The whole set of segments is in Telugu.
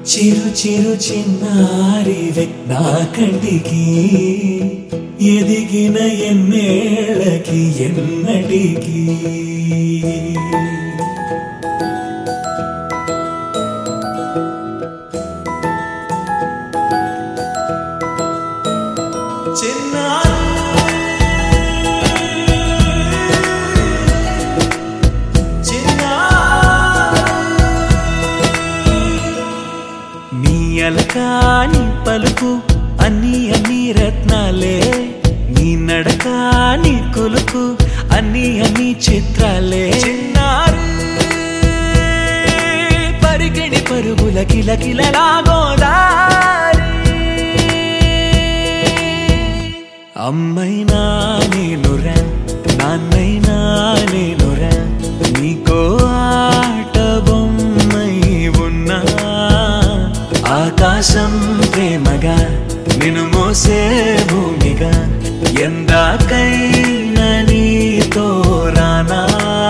చిరు చిరు చిన్నారివే నా కంటికి ఎదిగిన ఎన్నేళ్ళకి ఎన్నటికి చిన్నారి నీ అలకాని పలుకు అన్ని అన్ని రత్నాలే నీ నడక నీ కొలుకు అన్ని అన్ని చిత్రాలే చిన్నారు పరిగిణి పరుగుల కిల కిలలాగోదారి అమ్మైనా నేనురా నాన్నైనా నేనురా నీకో ఆట బొమ్మై ఉన్నా ఆకాశం ప్రేమగా నిన్ను మోసే భూమిగా ఎందాకైనా నీతో రానా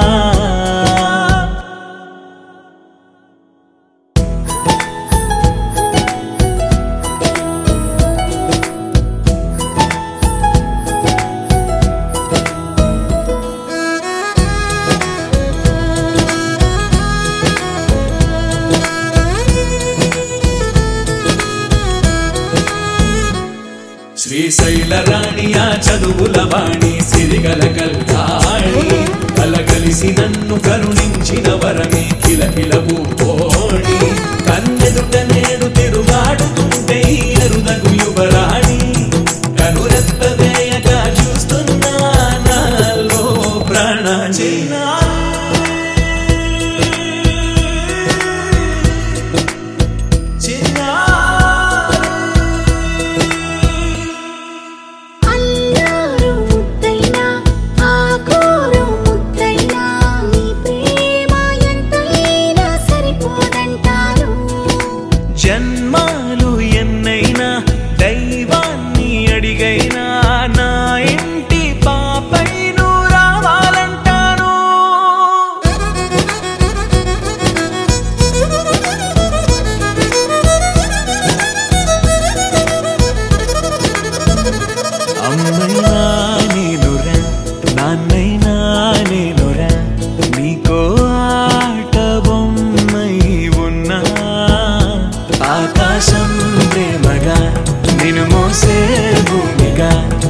శ్రీశైల రాణి ఆ చదువుల వాణి సిరిగల కల్లాణి కలగలిసి నన్ను కరుణించిన వరమే కిలకిల భూపోణి కన్నెదుట నేడు తిరుగాడుతుంటే ఈ అరుదగు యువరాణి కనురెత్తవేయగా చూస్తున్నా నాలో ప్రాణ చిన్నా అల్లారు ముద్దైనా ఆకూరు ముద్దైనా నీ ప్రేమ ఎంతైనా సరిపోదంటారు జన్మాలు ఎన్నైనా దైవాన్ని అడిగైనా నా ఇంటి పాపై నువ్వు రావాలంటాను అమ్మైనా నేనురా నాన్నైనా నేనురా నీకో ఆట బొమ్మై ఉన్నా ఆకాశం ప్రేమగా నిన్ను మోసే భూమిగా